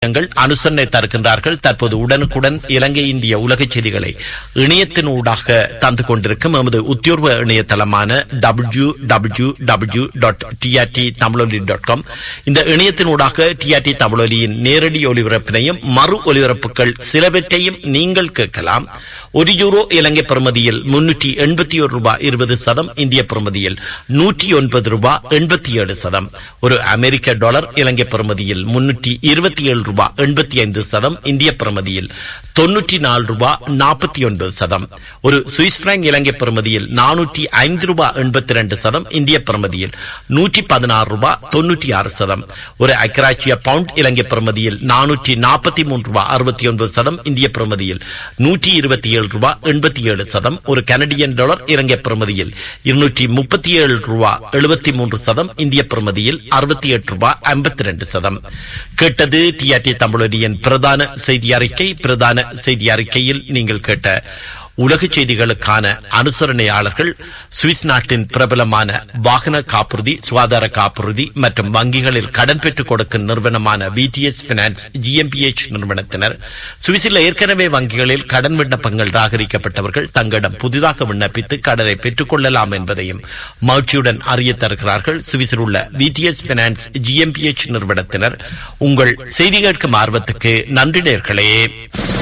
எங்கள் அனுசரணை தருகின்றார்கள் தற்போது உடனுக்குடன் இலங்கை இந்திய உலகச் செய்திகளை இணையத்தினூடாக தந்து கொண்டிருக்கும் எமது உத்தியோர்வ இணையதளமான W W W dot TRT Tamizholi dot com இந்த இணையத்தினூடாக டிஆர்டி தமிழொலியின் நேரடி ஒலிபரப்பினையும் மறு ஒலிபரப்புகள் சிலவற்றையும் நீங்கள் கேட்கலாம் ஒரு யூரோ இலங்கை பிரமதியில் முன்னூற்றி எண்பத்தி ஒரு ரூபாய் இருபது சதம் இந்திய பிரமதியில் நூற்றி ஒன்பது ரூபாய் எண்பத்தி ஏழு சதம் ஒரு அமெரிக்க டாலர் இலங்கை பிரமதியில் முன்னூற்றி இருபத்தி ஏழு ரூபாய் எண்பத்தி ஐந்து சதம் இந்திய பிரமதியில் தொன்னூற்றி நாலு ரூபாய் நாற்பத்தி ஒன்பது சதம் ஒரு சுவிஸ் பிராங்க் இலங்கை பிரமதியில் நானூற்றி ஐந்து ரூபாய் எண்பத்தி ரெண்டு சதம் இந்திய பிரமதியில் நூற்றி பதினாறு ரூபாய் தொன்னூற்றி ஆறு சதம் ஒரு அக்கராச்சிய பவுண்ட் இலங்கை பிரமதியில் நானூற்றி நாற்பத்தி மூன்று ரூபாய் அறுபத்தி ஒன்பது சதம் இந்திய பிரமதியில் நூற்றி இருபத்தி ஏழு ரூபாய் எண்பத்தி ஏழு சதம் ஒரு கனடியன் டாலர் இலங்கை பிரமதியில் இருநூற்றி முப்பத்தி ஏழு ரூபாய் எழுபத்தி மூன்று சதம் இந்திய பிரமதியில் அறுபத்தி எட்டு ரூபாய் ஐம்பத்தி ரெண்டு சதம் கேட்டது டிஆர்டி தமிழொலியின் பிரதான செய்தி அறிக்கை பிரதான செய்தி அறிக்கையில் நீங்கள் கேட்ட உலக செய்திகளுக்கான அனுசரணையாளர்கள் சுவிஸ் நாட்டின் பிரபலமான வாகன காப்புறுதி சுகாதார காப்புறுதி மற்றும் வங்கிகளில் கடன் பெற்றுக் கொடுக்கும் நிறுவனமான விடிஎஸ் பினான்ஸ் ஜிஎம்பிஎச் நிறுவனத்தினர் சுவிஸில் ஏற்கனவே வங்கிகளில் கடன் விண்ணப்பங்கள் ராகரிக்கப்பட்டவர்கள் தங்களிடம் புதிதாக விண்ணப்பித்து கடனை பெற்றுக் கொள்ளலாம் என்பதையும் மகிழ்ச்சியுடன் அறிய தருகிறார்கள் சுவிஸில் உள்ள விடிஎஸ் பினான்ஸ் ஜிஎம்பிஎச் நிறுவனத்தினர் உங்கள் செய்தி கேட்கும் ஆர்வத்துக்கு நன்றி நேர்களே